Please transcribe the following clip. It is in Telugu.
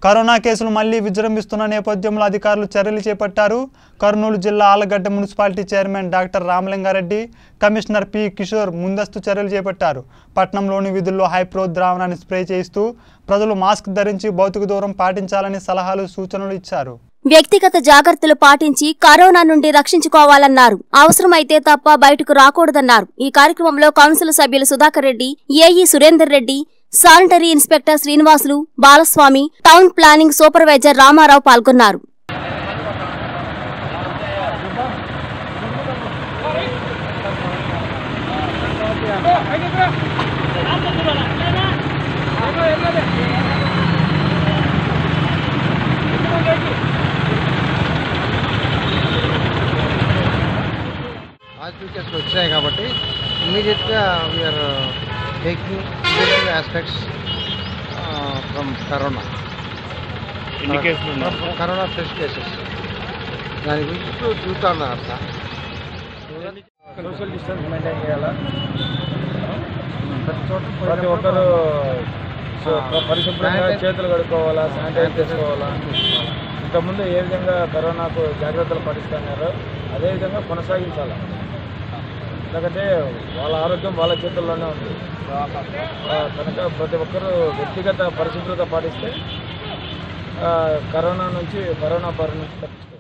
కరోనా కేసులు మళ్లీ విజృంభిస్తున్న నేపథ్యంలో అధికారులు చర్యలు చేపట్టారు కర్నూలు జిల్లా Allagadda municipality chairman doctor Ramalinga Reddy commissioner P Kishore ముందస్తు చర్యలు చేపట్టారు పట్టణంలోని విధుల్లో హైప్రో ద్రావణాన్ని స్ప్రే చేయిస్తూ ప్రజలు మాస్క్ ధరించి భౌతిక దూరం పాటించాలని సలహాలు సూచనలు ఇచ్చారు వ్యక్తిగత జాగ్రత్తలు పాటించి కరోనా నుండి రక్షించుకోవాలన్నారు అవసరమైతే తప్ప బయటకు రాకూడదన్నారు ఈ కార్యక్రమంలో కౌన్సిల్ సభ్యులు Sudhakar Reddy AE Surender Reddy sanitary inspector Srinivasulu Balaswamy town planning supervisor Ramarao పాల్గొన్నారు పాజిటివ్ కేసులు వచ్చాయి కాబట్టి ఇమీడియట్గా we are taking aspects from corona ఎన్ని కేసులు ఉన్నాయి కరోనా ఫ్రెష్ కేసెస్ దాని గురించి ఇప్పుడు చూస్తా ఉన్నారు సార్ సోషల్ డిస్టెన్స్ మెయింటైన్ చేయాలా ప్రతి ఒక్కరు సో- పరిశుభ్రంగా చేతులు కడుక్కోవాలా శానిటైజ్ చేసుకోవాలా ఇంతకుముందు ఏ విధంగా కరోనాకు జాగ్రత్తలు పాటిస్తున్నారో అదే విధంగా కొనసాగించాలి ఎందుకంటే వాళ్ళ ఆరోగ్యం వాళ్ళ చేతుల్లోనే ఉంది ఆ, కనుక ప్రతి ఒక్కరూ వ్యక్తిగత పరిశుభ్రత పాటిస్తే ఆ, కరోనా నుంచి కరోనా బారి నుంచి తప్పించుకోవాలి